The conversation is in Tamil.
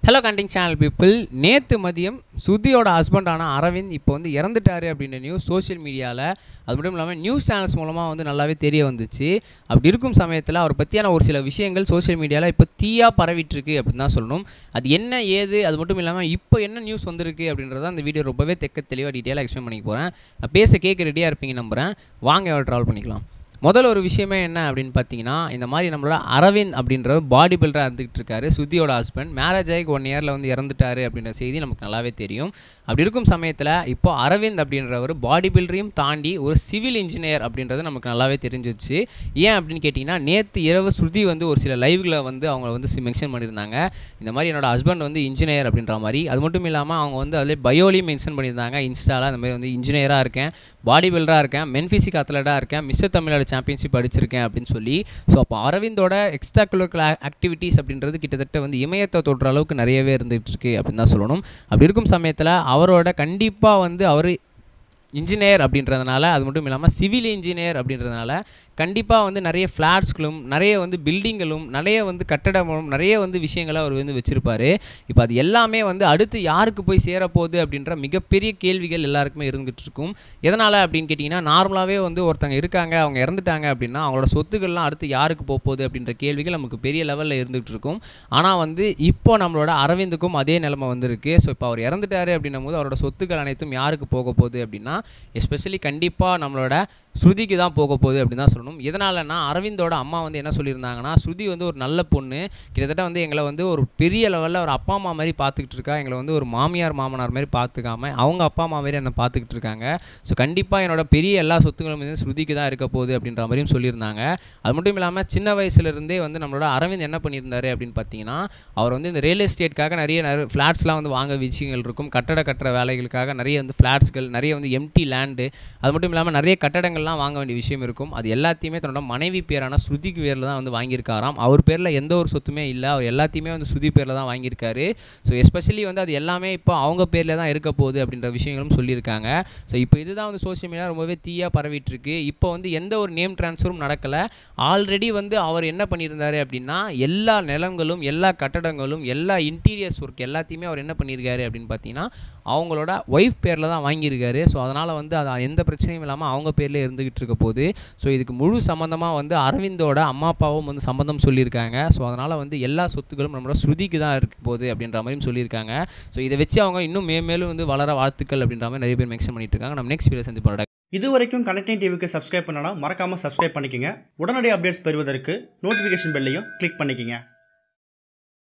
ஹலோ கண்டிங் சேனல் பீப்புள் நேற்று மதியம் சுதியோட ஹஸ்பண்டான அரவிந்த் இப்போ வந்து இறந்துட்டாரு அப்படின்ற நியூஸ் சோஷியல் மீடியாவில் அது மட்டும் இல்லாமல் நியூஸ் சேனல்ஸ் மூலமாக வந்து நல்லாவே தெரிய வந்துச்சு அப்படி இருக்கும் சமயத்தில் அவரை பற்றியான ஒரு சில விஷயங்கள் சோஷியல் மீடியாவில் இப்போ தீயாக பரவிட்டுருக்கு அப்படின்னு தான் சொல்லணும் அது என்ன ஏது அது மட்டும் இல்லாமல் இப்போ என்ன நியூஸ் வந்திருக்கு அப்படின்றத அந்த வீடியோ ரொம்பவே தெக்க தெளிவாக டீட்டெயிலாக எக்ஸ்பிளைன் பண்ணிக்க போகிறேன் நான் பேச கேட்க ரெடியாக இருப்பீங்க நம்புகிறேன் வாங்க ட்ராவல் பண்ணிக்கலாம் முதல்ல ஒரு விஷயமே என்ன அப்படின்னு பார்த்தீங்கன்னா இந்த மாதிரி நம்மளோட அரவிந்த் அப்படின்ற பாடி பில்டராக இருந்துகிட்டு இருக்காரு சுத்தியோட ஹஸ்பண்ட் மேரேஜ் ஆகி ஒன் இயரில் வந்து இறந்துட்டாரு அப்படின்ற செய்தி நமக்கு நல்லாவே தெரியும் அப்படி இருக்கும் சமயத்தில் இப்போ அரவிந்த் அப்படின்றவர் பாடி பில்டரையும் தாண்டி ஒரு சிவில் இன்ஜினியர் அப்படின்றது நமக்கு நல்லாவே தெரிஞ்சிச்சு ஏன் அப்படின்னு கேட்டிங்கன்னா நேற்று இரவு ஸ்ருதி வந்து ஒரு சில லைவ்களை வந்து அவங்க வந்து மென்ஷன் பண்ணியிருந்தாங்க இந்த மாதிரி என்னோட ஹஸ்பண்ட் வந்து இன்ஜினியர் அப்படின்ற மாதிரி அது மட்டும் இல்லாமல் அவங்க வந்து அதிலே பயோலையும் மென்ஷன் பண்ணியிருந்தாங்க இன்ஸ்டாவில் அந்த மாதிரி வந்து இன்ஜினியராக இருக்கேன் பாடி பில்டராக இருக்கேன் மென்ஃபிசிக் அத்லட்டாக இருக்கேன் மிஸ்டர் தமிழ்நாடு சாம்பியன்ஷிப் அடிச்சிருக்கேன் அப்படின்னு சொல்லி ஸோ அப்போ அரவிந்தோட எக்ஸ்ட்ரா கரிக்குலர் ஆக்டிவிட்டீஸ் அப்படின்றது கிட்டத்தட்ட வந்து இமயத்தை தொடுற அளவுக்கு நிறையவே இருந்துகிட்டு இருக்கு அப்படின்னு தான் சொல்லணும் அப்படி இருக்கும் சமயத்தில் அவரோட கண்டிப்பாக வந்து அவர் இன்ஜினியர் அப்படின்றதுனால அது மட்டும் இல்லாமல் சிவில் இன்ஜினியர் அப்படின்றதுனால கண்டிப்பாக வந்து நிறைய ஃப்ளாட்ஸ்களும் நிறைய வந்து பில்டிங்களும் நிறைய வந்து கட்டடமும் நிறைய வந்து விஷயங்களை அவர் வந்து வச்சுருப்பார் இப்போ அது எல்லாமே வந்து அடுத்து யாருக்கு போய் சேரப்போகுது அப்படின்ற மிகப்பெரிய கேள்விகள் எல்லாருக்குமே இருந்துகிட்டு இருக்கும் எதனால் அப்படின்னு கேட்டிங்கன்னா நார்மலாகவே வந்து ஒருத்தங்க இருக்காங்க அவங்க இறந்துட்டாங்க அப்படின்னா அவங்களோட சொத்துக்கள்லாம் அடுத்து யாருக்கு போக போகுது அப்படின்ற கேள்விகள் நமக்கு பெரிய லெவலில் இருந்துகிட்டு இருக்கும் ஆனால் வந்து இப்போ நம்மளோட அரவிந்துக்கும் அதே நிலைமை வந்திருக்கு ஸோ இப்போ அவர் இறந்துட்டாரு அப்படின்னும் போது அவரோட சொத்துக்கள் அனைத்தும் யாருக்கு போக போகுது அப்படின்னா எஸ்பெஷலி கண்டிப்பாக நம்மளோட ஸ்ருதிக்கு தான் போக போகுது அப்படின்னு தான் சொல்லணும் எதனாலனா அரவிந்தோட அம்மா வந்து என்ன சொல்லியிருந்தாங்கன்னா ஸ்ருதி வந்து ஒரு நல்ல பொண்ணு கிட்டத்தட்ட வந்து எங்களை வந்து ஒரு பெரிய லெவலில் ஒரு அப்பா அம்மா மாதிரி பார்த்துக்கிட்டு இருக்கா எங்களை வந்து ஒரு மாமியார் மாமனார் மாதிரி பார்த்துக்காம அவங்க அப்பா அம்மா மாதிரி என்னை பார்த்துக்கிட்டு இருக்காங்க ஸோ கண்டிப்பாக என்னோட பெரிய எல்லா சொத்துக்களும் வந்து ஸ்ருதிக்கு தான் இருக்க போகுது அப்படின்ற மாதிரியும் சொல்லியிருந்தாங்க அது மட்டும் இல்லாமல் சின்ன வயசுலேருந்தே வந்து நம்மளோட அரவிந்த் என்ன பண்ணியிருந்தாரு அப்படின்னு பார்த்தீங்கன்னா அவர் வந்து இந்த ரியல் எஸ்டேட்காக நிறைய நிறைய ஃப்ளாட்ஸ்லாம் வந்து வாங்க விஷயங்கள் இருக்கும் கட்டட கட்டுற வேலைகளுக்காக நிறைய வந்து ஃப்ளாட்ஸ்கள் நிறைய வந்து எம்டி லேண்டு அது மட்டும் இல்லாமல் நிறைய கட்டடங்கள்லாம் வாங்க வேண்டிய விஷயம் இருக்கும் அது எல்லாத்தையுமே தன்னோட மனைவி பேரான ஸ்ருதிக்கு பேரில் தான் வந்து வாங்கியிருக்காராம் அவர் பேரில் எந்த ஒரு சொத்துமே இல்லை அவர் எல்லாத்தையுமே வந்து ஸ்ருதி பேரில் தான் வாங்கியிருக்காரு ஸோ எஸ்பெஷலி வந்து அது எல்லாமே இப்போ அவங்க பேரில் தான் இருக்க போகுது அப்படின்ற விஷயங்களும் சொல்லியிருக்காங்க ஸோ இப்போ இதுதான் வந்து சோஷியல் மீடியா ரொம்பவே தீயாக பரவிட்டு இருக்கு இப்போ வந்து எந்த ஒரு நேம் ட்ரான்ஸ்ஃபரும் நடக்கலை ஆல்ரெடி வந்து அவர் என்ன பண்ணியிருந்தாரு அப்படின்னா எல்லா நிலங்களும் எல்லா கட்டடங்களும் எல்லா இன்டீரியர்ஸ் ஒர்க் எல்லாத்தையுமே அவர் என்ன பண்ணியிருக்காரு அப்படின்னு பார்த்தீங்கன்னா அவங்களோட ஒய்ஃப் பேரில் தான் வாங்கியிருக்காரு ஸோ அதனால் வந்து அது எந்த பிரச்சனையும் இல்லாமல் அவங்க பேரில் இருந்துகிட்டு இருக்க போகுது ஸோ இதுக்கு முழு சம்மந்தமாக வந்து அரவிந்தோட அம்மா அப்பாவும் வந்து சம்மந்தம் சொல்லியிருக்காங்க ஸோ அதனால் வந்து எல்லா சொத்துக்களும் நம்மளோட ஸ்ருதிக்கு தான் இருக்க போகுது அப்படின்ற மாதிரியும் சொல்லியிருக்காங்க ஸோ இதை வச்சு அவங்க இன்னும் மேலும் வந்து வளர வாழ்த்துக்கள் அப்படின்ற மாதிரி நிறைய பேர் மென்ஷன் பண்ணிட்டு இருக்காங்க நம்ம நெக்ஸ்ட் வீடியோ சந்திப்போம் இது வரைக்கும் கனெக்டிங் டிவிக்கு சப்ஸ்கிரைப் பண்ணனா மறக்காம சப்ஸ்கிரைப் பண்ணிக்கங்க உடனடி அப்டேட்ஸ் பெறுவதற்கு நோட்டிஃபிகேஷன் பெல்லையும் கிளிக் பண்ணிக்கங்க